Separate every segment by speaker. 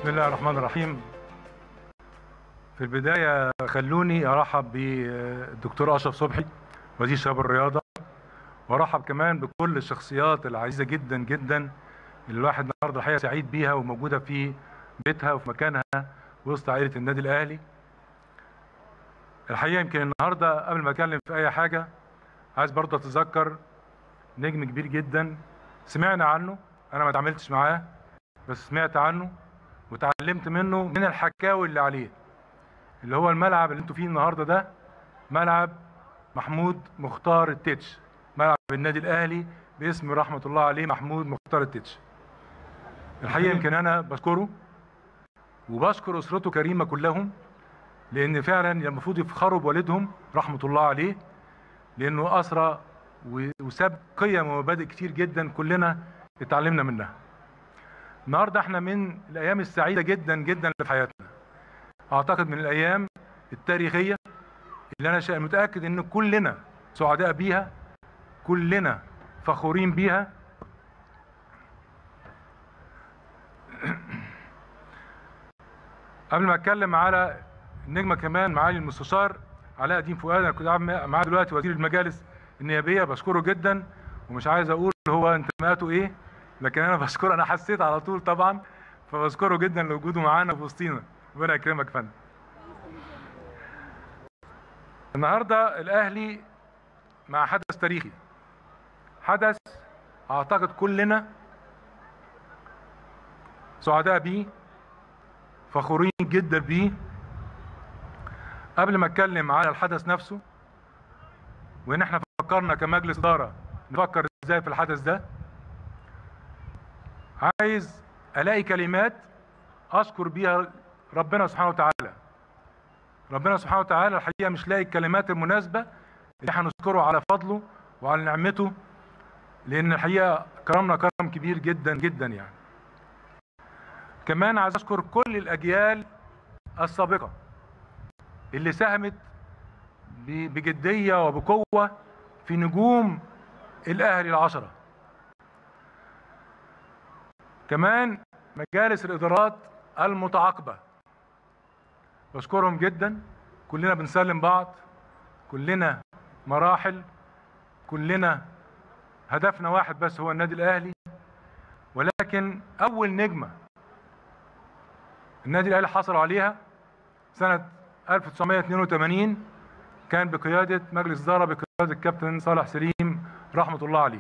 Speaker 1: بسم الله الرحمن الرحيم في البداية خلوني أرحب بالدكتور أشرف صبحي وزير شباب الرياضة وأرحب كمان بكل الشخصيات العزيزة جدا جدا اللي الواحد النهارده الحقيقة سعيد بيها وموجودة في بيتها وفي مكانها وسط عائلة النادي الأهلي الحقيقة يمكن النهارده قبل ما أتكلم في أي حاجة عايز برضه أتذكر نجم كبير جدا سمعنا عنه أنا ما اتعاملتش معاه بس سمعت عنه وتعلمت منه من الحكاوي اللي عليه اللي هو الملعب اللي انتوا فيه النهارده ده ملعب محمود مختار التتش ملعب النادي الاهلي باسم رحمه الله عليه محمود مختار التتش الحقيقه يمكن انا بشكره وبشكر اسرته كريمه كلهم لان فعلا المفروض يفخروا بوالدهم رحمه الله عليه لانه اسرى وساب قيم ومبادئ كتير جدا كلنا اتعلمنا منها النهارده احنا من الايام السعيده جدا جدا اللي في حياتنا اعتقد من الايام التاريخيه اللي انا شا- متاكد ان كلنا سعداء بيها كلنا فخورين بيها قبل ما اتكلم على النجمه كمان معالي المستشار علاء الدين فؤاد انا كنت قاعد معاه دلوقتي وزير المجالس النيابيه بشكره جدا ومش عايز اقول هو انتماءاته ايه لكن انا بشكره انا حسيت على طول طبعا فبشكره جدا لوجوده معانا في وسطينا ربنا يكرمك يا فندم النهارده الاهلي مع حدث تاريخي حدث اعتقد كلنا سعداء بيه فخورين جدا بيه قبل ما اتكلم على الحدث نفسه وان احنا فكرنا كمجلس اداره نفكر ازاي في الحدث ده عايز الاقي كلمات اشكر بيها ربنا سبحانه وتعالى ربنا سبحانه وتعالى الحقيقه مش لاقي الكلمات المناسبه اللي احنا نشكره على فضله وعلى نعمته لان الحقيقه كرمنا كرم كبير جدا جدا يعني كمان عايز اشكر كل الاجيال السابقه اللي ساهمت ب- بجديه وبقوه في نجوم الاهلي العشره كمان مجالس الادارات المتعاقبه بشكرهم جدا كلنا بنسلم بعض كلنا مراحل كلنا هدفنا واحد بس هو النادي الاهلي ولكن اول نجمه النادي الاهلي حصل عليها سنه 1982 كان بقياده مجلس اداره بقياده الكابتن صالح سليم رحمه الله عليه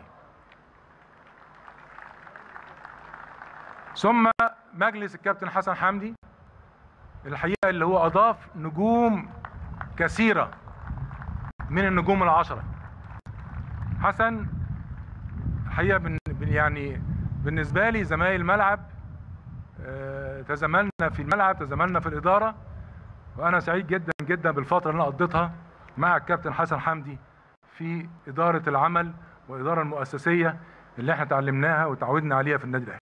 Speaker 1: ثم مجلس الكابتن حسن حمدي الحقيقه اللي هو اضاف نجوم كثيره من النجوم العشره حسن الحقيقه بن بن- يعني بالنسبه لي زمايل الملعب آه، تزاملنا في الملعب تزاملنا في الاداره وانا سعيد جدا جدا بالفتره اللي انا قضيتها مع الكابتن حسن حمدي في اداره العمل والاداره المؤسسيه اللي احنا اتعلمناها وتعودنا عليها في النادي الاهلي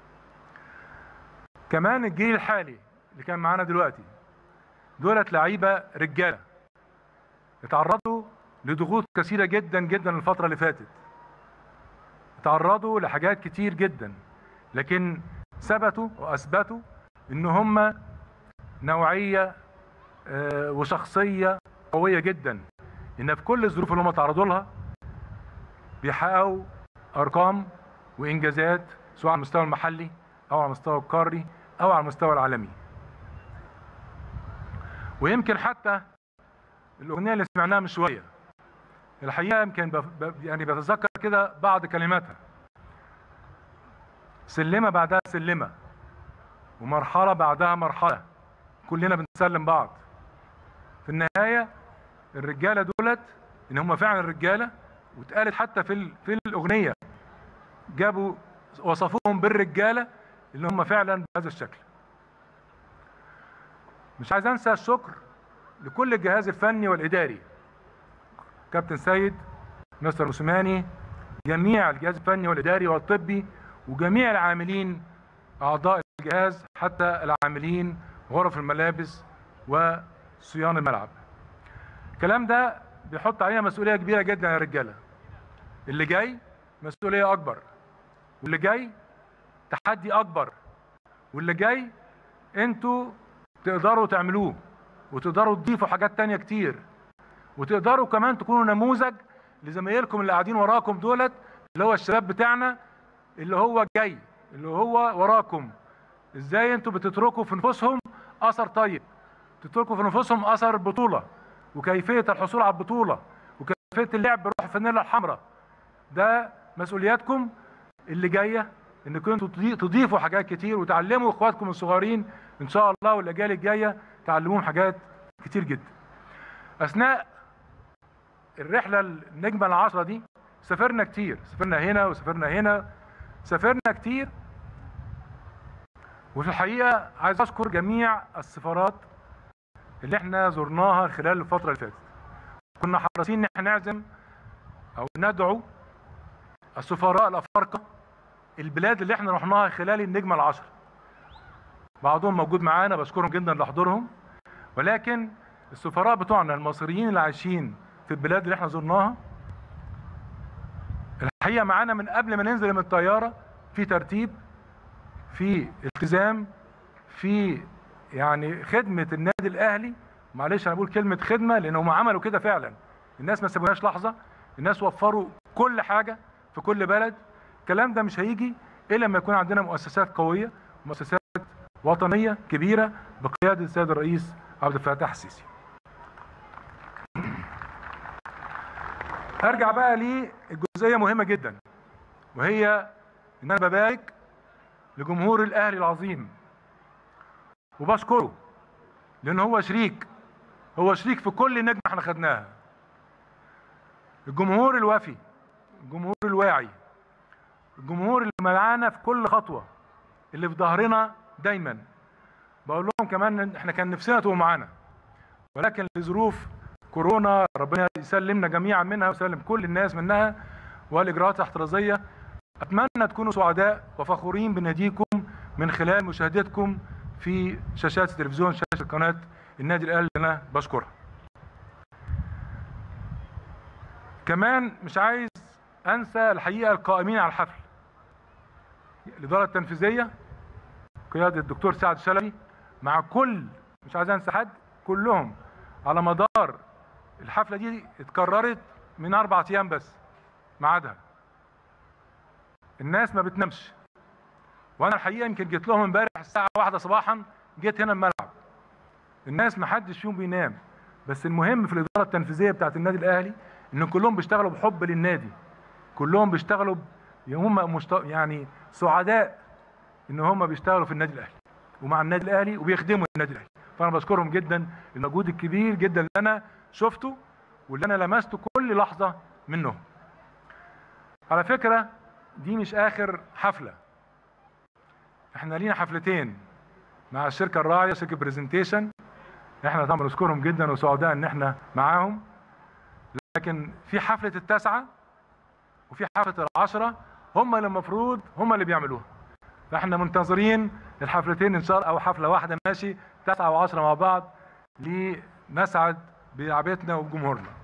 Speaker 1: كمان الجيل الحالي اللي كان معانا دلوقتي دولت لعيبه رجاله اتعرضوا لضغوط كثيره جدا جدا الفتره اللي فاتت اتعرضوا لحاجات كتير جدا لكن ثبتوا واثبتوا ان هم نوعيه آه، وشخصيه قويه جدا ان في كل الظروف اللي هم تعرضوا لها بيحققوا ارقام وانجازات سواء على المستوى المحلي او على المستوى القاري او على المستوى العالمي ويمكن حتى الاغنيه اللي سمعناها من شويه الحقيقه يمكن بف- ب- يعني بتذكر كده بعض كلماتها سلمه بعدها سلمه ومرحله بعدها مرحله كلنا بنسلم بعض في النهايه الرجاله دولت ان هم فعلا رجاله واتقالت حتى في ال- في الاغنيه جابوا وصفوهم بالرجاله اللي هم فعلا بهذا الشكل مش عايز انسى الشكر لكل الجهاز الفني والاداري كابتن سيد مستر موسيماني جميع الجهاز الفني والاداري والطبي وجميع العاملين اعضاء الجهاز حتى العاملين غرف الملابس وصيان الملعب الكلام ده بيحط علينا مسؤوليه كبيره جدا يا رجاله اللي جاي مسؤوليه اكبر واللي جاي تحدي اكبر واللي جاي انتوا تقدروا تعملوه وتقدروا تضيفوا حاجات تانية كتير وتقدروا كمان تكونوا نموذج لزمايلكم اللي قاعدين وراكم دولت اللي هو الشباب بتاعنا اللي هو جاي اللي هو وراكم ازاي انتوا بتتركوا في نفوسهم اثر طيب تتركوا في نفوسهم اثر بطوله وكيفيه الحصول على البطوله وكيفيه اللعب بروح الفانيلا الحمراء ده مسؤولياتكم اللي جايه انكم انتوا تضي- تضيفوا حاجات كتير وتعلموا اخواتكم الصغيرين ان شاء الله والاجيال الجايه تعلموهم حاجات كتير جدا اثناء الرحله النجمه العشره دي سافرنا كتير سافرنا هنا وسافرنا هنا سافرنا كتير وفي الحقيقه عايز اشكر جميع السفارات اللي احنا زرناها خلال الفتره اللي فاتت كنا حريصين ان احنا نعزم او ندعو السفراء الافارقه البلاد اللي احنا رحناها خلال النجمه العشر بعضهم موجود معانا بشكرهم جدا لحضورهم ولكن السفراء بتوعنا المصريين اللي عايشين في البلاد اللي احنا زرناها الحقيقه معانا من قبل ما ننزل من الطياره في ترتيب في التزام في يعني خدمه النادي الاهلي معلش انا بقول كلمه خدمه لان هم عملوا كده فعلا الناس ما سابوناش لحظه الناس وفروا كل حاجه في كل بلد الكلام ده مش هيجي الا لما يكون عندنا مؤسسات قويه مؤسسات وطنيه كبيره بقياده السيد الرئيس عبد الفتاح السيسي ارجع بقى للجزئيه مهمه جدا وهي ان انا ببارك لجمهور الاهلي العظيم وبشكره لان هو شريك هو شريك في كل نجمه احنا خدناها الجمهور الوفي الجمهور الواعي الجمهور اللي معانا في كل خطوه اللي في ظهرنا دايما بقول لهم كمان إن احنا كان نفسنا تبقوا معانا ولكن لظروف كورونا ربنا يسلمنا جميعا منها ويسلم كل الناس منها والاجراءات الاحترازيه اتمنى تكونوا سعداء وفخورين بناديكم من خلال مشاهدتكم في شاشات التلفزيون شاشه قناه النادي الاهلي اللي انا بشكرها كمان مش عايز انسى الحقيقه القائمين على الحفل الاداره التنفيذيه قياده الدكتور سعد شلبي مع كل مش عايز انسى حد كلهم على مدار الحفله دي اتكررت من اربع ايام بس ميعادها الناس ما بتنامش وانا الحقيقه يمكن جيت لهم امبارح الساعه واحدة صباحا جيت هنا الملعب الناس ما حدش فيهم بينام بس المهم في الاداره التنفيذيه بتاعت النادي الاهلي ان كلهم بيشتغلوا بحب للنادي كلهم بيشتغلوا ب- هم مشت... يعني سعداء ان هم بيشتغلوا في النادي الاهلي ومع النادي الاهلي وبيخدموا النادي الاهلي فانا بشكرهم جدا المجهود الكبير جدا اللي انا شفته واللي انا لمسته كل لحظه منهم على فكره دي مش اخر حفله احنا لينا حفلتين مع الشركه الراعيه شركه برزنتيشن احنا طبعا بنشكرهم جدا وسعداء ان احنا معاهم لكن في حفله التاسعه وفي حفله العشره هم اللي المفروض هم اللي بيعملوها فاحنا منتظرين الحفلتين ان شاء الله او حفله واحده ماشي تسعه وعشره مع بعض لنسعد بعبيتنا وجمهورنا